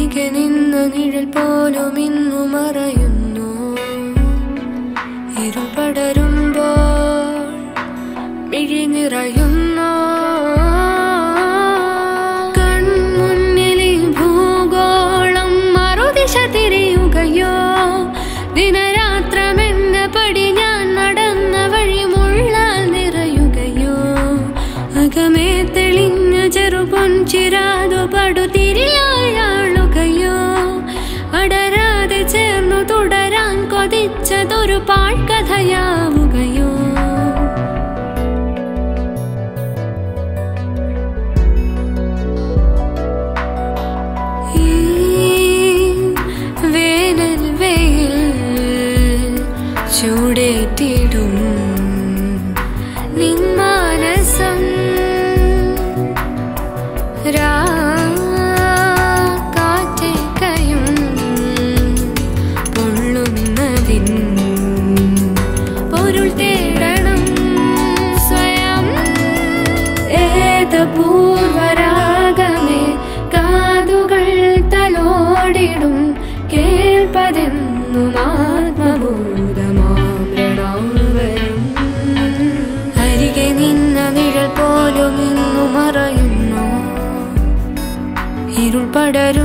അരികെ നിന്ന നിഴൽ പോലും ഇന്നു മറയുന്നു ഇരുൾ പടരുമ്പോൾ മിഴി നിറയുന്നു കൺമുന്നിലെ ഭൂഗോളം മറുദിശ തിരിയുകയോ ദിനരാത്രമെന്ന പടി ഞാൻ നടന്ന വഴി മുള്ളാൽ നിറയുകയോ അകമേ തെളിഞ്ഞ ചെറുപൊൻചിരാതു പടുതിരിയാളുകയോ അടരാതെ ചേർന്നു തുടരാൻ കൊതിച്ചതൊരു പാഴ്കഥയാവുകയോ ഈ വേനൽ വെയിൽ ചൂടേറ്റിടും നിൻ മാനസം കാറ്റേക്കയും പൊള്ളുന്നതിൻ പൊരുൾ തേടണം സ്വയം ഏതപൂർവരാഗമേ കാതുകൾ തലോടിടും കേൾപ്പതെന്നും ആത്മബോധമാവരും അരികെ നിന്ന നിഴൽ പോലും ഇന്നു മറയുന്നു ഇരുൾ പടരും